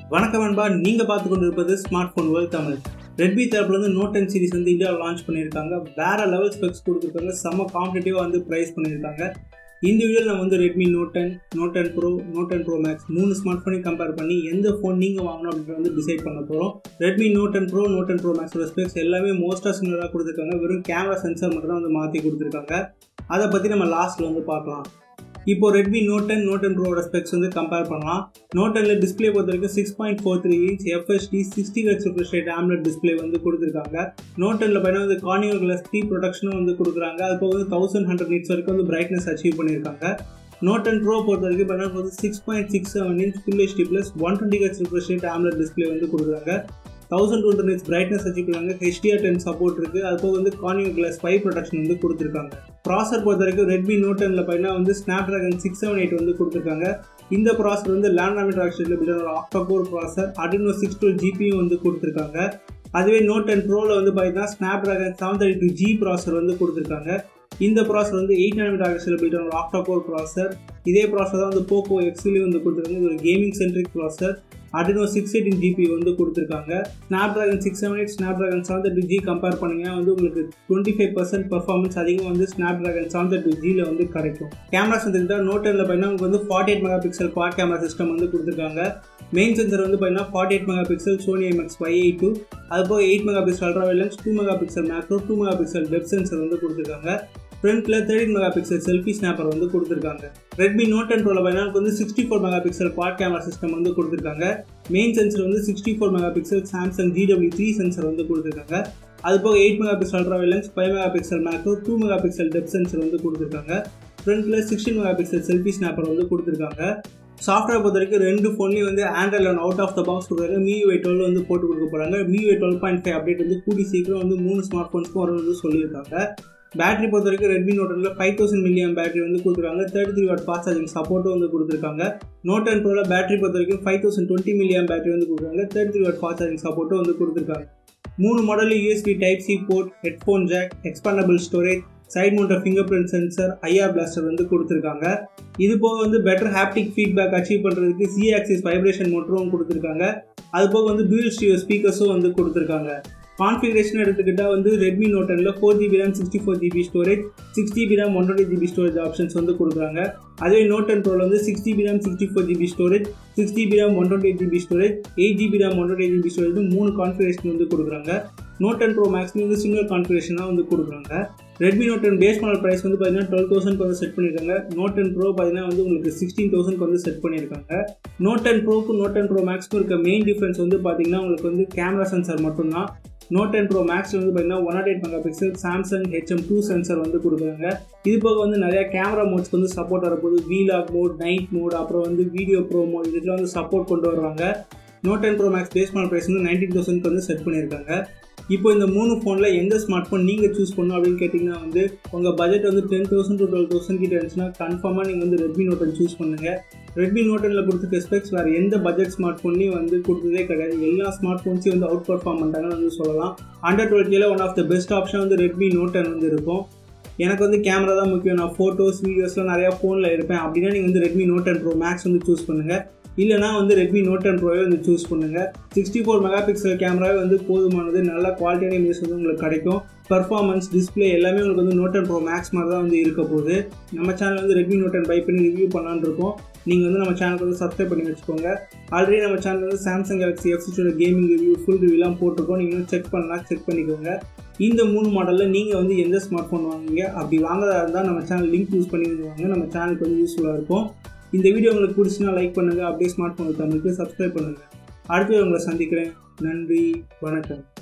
வணக்கம் அன்பா நீங்கள் பார்த்து கொண்டு இருப்பது smartphone world Tamil Redmi தரப்புலேருந்து நோட் டென் சீரிஸ் வந்து இந்தியாவில் லான்ச் பண்ணியிருக்காங்க வேற லெவல் ஸ்பெக்ஸ் கொடுத்துருக்காங்க செம்ம காம்படிட்டிவாக வந்து ப்ரைஸ் பண்ணியிருக்காங்க இந்த வீடியோவில் நம்ம வந்து Redmi Note ten Note ten Pro Note ten Pro Max மூணு ஸ்மார்ட் ஃபோனையும் கம்பேர் பண்ணி எந்த ஃபோன் நீங்கள் வாங்கணும் அப்படின்றத வந்து டிசைட் பண்ண போகிறோம் Redmi Note ten Pro Note ten Pro மேக்ஸோட ஸ்பெக்ஸ் எல்லாமே மோஸ்ட்டாக சிமிலராக கொடுத்துருக்காங்க வெறும் கேமரா சென்சார் மட்டும் தான் வந்து மாற்றி கொடுத்துருக்காங்க அதை பற்றி நம்ம லாஸ்ட்டில் வந்து பார்க்கலாம் இப்போ Redmi Note ten Note ten ப்ரோட ஸ்பெக்ஸ் வந்து கம்பேர் பண்ணலாம் நோட் டெனில் டிஸ்பிளே பொறுத்த வரைக்கும் six point four three inch FHD sixty H refresh rate AMOLED display வந்து கொடுத்துருக்காங்க நோட் டெனில் பார்த்தீங்கன்னா வந்து கார்னியர் கிளாஸ் த்ரீ ப்ரொடக்ஷனும் வந்து கொடுக்குறாங்க அது போக வந்து தௌசண்ட் ஹண்ட்ரட் நிட்ஸ் வரைக்கும் வந்து பிரைட்னஸ் அச்சீவ் பண்ணியிருக்காங்க நோட் டென் ப்ரோ பொறுத்த வரைக்கும் பார்த்தீங்கன்னா வந்து six point six seven inch full HD plus one twenty H refresh rate AMOLED display வந்து கொடுக்குறாங்க தௌசண்ட் டூ ஹண்ட்ரட் பிரைட்னஸ் வச்சுக்கிறாங்க ஹெச்டிஆர் டென் சப்போர்ட் இருக்குது அது போக வந்து கார்னியர் கிளாஸ் ஃபைவ் ப்ரொடக்ஷன் வந்து கொடுத்துருக்காங்க ப்ராசர் பொறுத்த வரைக்கும் ரெட்மி நோட் டெனில் பார்த்தீங்கன்னா வந்து Snapdragon six seven eight வந்து கொடுத்துருக்காங்க இந்த ப்ராசர் வந்து லேண்ட் மீட்டர் ஆக்சிடென்ட் பில்ட் ஒரு octa core processor Adreno six twelve ஜிபியும் வந்து கொடுத்துருக்காங்க அதுவே நோட் டென் ப்ரோவில் வந்து பார்த்தீங்கன்னா Snapdragon seven thirty two G processor வந்து கொடுத்துருக்காங்க இந்த ப்ராசர் வந்து எயிட் நானோமீட்டர் ஆக்சிடென்ட் பில்ட் ஒரு ஆக்டோகோர் ப்ராசர் இதே ப்ராசர் தான் வந்து போக்கோ எக்ஸ்லேயும் வந்து கொடுத்துருக்காங்க இது ஒரு கேமிங் சென்ட்ரிக் ப்ராசர் அடினோ சிக்ஸ் எயிட்டின் ஜிபி வந்து கொடுத்துருக்காங்க Snapdragon six seven eight Snapdragon seven thirty G compare பண்ணிங்கன்னா வந்து உங்களுக்கு டுவெண்ட்டி ஃபைவ் பர்சன்ட் பர்ஃபார்மன்ஸ் அதிகம் வந்து ஸ்னாப் ட்ராகன் செவன் தேர்ட்டி ஜியில் வந்து கிடைக்கும் கேமராஸ் வந்துக்கிட்டால் நோட் டெனில் பார்த்தீங்கன்னா உங்களுக்கு வந்து forty eight mega pixel quad camera system வந்து கொடுத்துருக்காங்க மெயின் சென்சர் வந்து பார்த்தீங்கன்னா forty eight mega pixel Sony MX five eight two அது போக eight mega pixel ultra wide lens two mega pixel macro two mega pixel depth sensor வந்து கொடுத்துருக்காங்க ஃப்ரண்ட்டில் thirteen mega pixel selfie snapper வந்து கொடுத்துருக்காங்க ரெட்மி நோட் டென் ப்ரோவில் பார்த்தீங்கன்னா வந்து sixty four mega pixel quad camera system வந்து கொடுத்துருக்காங்க மெயின் சென்சர் வந்து sixty four mega pixel Samsung GW three sensor வந்து கொடுத்துருக்காங்க அது போக eight mega pixel ultra wide lens five mega pixel macro two mega pixel depth sensor வந்து கொடுத்துருக்காங்க ஃப்ரண்ட்டில் sixteen mega pixel selfie snapper வந்து கொடுத்துருக்காங்க சாஃப்ட்வேர் பொறுத்த வரைக்கும் ரெண்டு ஃபோன்லேயும் வந்து Android eleven out of the box கொடுக்குறாங்க மியூஐ டுவெல் வந்து போட்டு கொடுக்க போகிறாங்க MIUI twelve point five update வந்து கூடி சீக்கிரம் வந்து மூணு ஸ்மார்ட் ஃபோன்ஸ்க்கும் வரும் வந்து சொல்லியிருக்காங்க பேட்டரி பொறுத்த வரைக்கும் ரெட்மி நோட்டில் ஃபைவ் தௌசண்ட் மில்லியம் பேட்டரி வந்து கொடுத்துருக்காங்க thirty three watt fast charging சப்போர்ட்டும் வந்து கொடுத்துருக்காங்க நோட் டென் ப்ரோவில் பேட்டரி பொறுத்த வரைக்கும் five thousand twenty milliamp battery வந்து கொடுக்குறாங்க thirty three watt fast charging சப்போர்ட்டும் வந்து கொடுத்துருக்காங்க மூணு model USB type C port headphone jack expandable storage side mounted finger print sensor IR blaster வந்து கொடுத்துருக்காங்க இது போக வந்து பெட்டர் ஹாப்டிக் ஃபீட்பேக் அச்சீவ் பண்ணுறதுக்கு சி ஆக்சிஸ் வைப்ரேஷன் மோட்டரும் கொடுத்துருக்காங்க அது போக வந்து டியூல் ஸ்டியோ ஸ்பீக்கர்ஸும் வந்து கொடுத்துருக்காங்க கான்ஃபிகரேஷன் எடுத்துக்கிட்டால் வந்து ரெட்மி நோட் டெனில் four GB RAM sixty four GB storage six GB RAM one twenty GB storage options வந்து கொடுக்குறாங்க அதே நோட் டென் ப்ரோவில் வந்து six GB RAM sixty four GB storage six GB RAM one twenty GB storage eight GB RAM one twenty GB storage மூணு configuration வந்து கொடுக்குறாங்க note ten bro மேக்ஸ்லேயும் வந்து single கான்ஃபிகரேஷனாக வந்து கொடுக்குறாங்க Redmi Note ten base model price வந்து பார்த்தீங்கன்னா twelve thousand வந்து செட் பண்ணியிருக்காங்க நோட் டென் ப்ரோ பார்த்தீங்கன்னா வந்து உங்களுக்கு சிக்ஸ்டீன் தௌசண்ட் வந்து செட் பண்ணியிருக்காங்க நோட் டென் ப்ரோக்கும் நோட் டென் ப்ரோ மேக்ஸ்க்கும் இருக்க மெயின் டிஃப்ரென்ஸ் வந்து பார்த்தீங்கன்னா உங்களுக்கு வந்து கேமரா சென்சார் மட்டும்தான் நோட் டென் ப்ரோ மேக்ஸில் வந்து பார்த்தீங்கன்னா one nought eight mega pixel Samsung HM two sensor வந்து கொடுக்குறாங்க இது போக வந்து நிறையா கேமரா மோட்ஸ்க்கு வந்து சப்போர்ட் வரப்போது வீலாக் மோட் நைட் மோட் அப்புறம் வந்து வீடியோ ப்ரோ மோட் இதுக்கெல்லாம் வந்து சப்போர்ட் கொண்டு வர்றாங்க Note ten Pro Max base பண்ண ப்ரைஸ் வந்து நைன்டீன் தௌசண்ட்க்கு வந்து செட் பண்ணியிருக்காங்க இப்போ இந்த மூணு ஃபோனில் எந்த ஸ்மார்ட் ஃபோன் நீங்கள் சூஸ் பண்ணணும் அப்படின்னு கேட்டிங்கன்னா வந்து உங்கள் பட்ஜெட் வந்து ten thousand to twelve thousand கிட்ட இருந்துச்சுன்னா கன்ஃபார்மாக நீங்கள் வந்து ரெட்மி நோட் டென் சூஸ் பண்ணுங்கள் ரெட்மி நோட் டெனில் கொடுத்துருக்க ஸ்பெக்ஸ் வேறு எந்த பட்ஜெட் ஸ்மார்ட் ஃபோன்லையும் வந்து கொடுத்ததே கிடையாது எல்லா ஸ்மார்ட் ஃபோன்ஸையும் வந்து அவுட் பர்ஃபார்ம் பண்ணிட்டாங்கன்னு வந்து சொல்லலாம் அண்டர் டுவெல்ட்டியில் one of the best option வந்து ரெட்மி நோட் டென் வந்து இருக்கும் எனக்கு வந்து கேமரா தான் முக்கியம் நான் ஃபோட்டோஸ் வீடியோஸ்லாம் நிறையா ஃபோனில் இருப்பேன் அப்படின்னா நீங்கள் வந்து Redmi Note ten Pro Max வந்து சூஸ் பண்ணுங்கள் இல்லைனா வந்து ரெட்மி நோட் டென் ப்ரோவே வந்து சூஸ் பண்ணுங்கள் சிக்ஸ்டி ஃபோர் மெகா பிக்சல் கேமராவே வந்து போதுமானது நல்ல குவாலிட்டியான இமேஜ் வந்து உங்களுக்கு கிடைக்கும் பர்ஃபார்மன்ஸ் டிஸ்பிளே எல்லாமே உங்களுக்கு வந்து நோட் டென் ப்ரோ மேக்ஸ் மாதிரி தான் வந்து இருக்க போகுது நம்ம சேனல் வந்து ரெட்மி நோட் டென் பை பண்ணி ரிவ்யூ பண்ணலான்னு இருக்கோம் நீங்கள் வந்து நம்ம சேனலுக்கு வந்து சப்ஸ்கிரைப் பண்ணி வச்சுக்கோங்க ஆல்ரெடி நம்ம சேனல் வந்து சாம்சங் கேலக்ஸி எஃப் சிக்ஸோட கேமிங் ரிவ்யூ ஃபுல் ரிவ்யூலாம் போட்டிருக்கோம் நீங்கள் வந்து செக் பண்ணலாம் செக் பண்ணிக்கோங்க இந்த மூணு மாடலில் நீங்கள் வந்து எந்த ஸ்மார்ட் ஃபோன் வாங்குவீங்க அப்படி வாங்குறதா இருந்தால் நம்ம சேனல் லிங்க் யூஸ் பண்ணி வாங்க நம்ம சேனலுக்கு வந்து யூஸ்ஃபுல்லாக இருக்கும் இந்த வீடியோ உங்களுக்கு பிடிச்சினா லைக் பண்ணுங்கள் அப்படியே ஸ்மார்ட் ஃபோன் தமிழுக்கு சப்ஸ்கிரைப் பண்ணுங்கள் அடுத்து உங்களை சந்திக்கிறேன் நன்றி வணக்கம்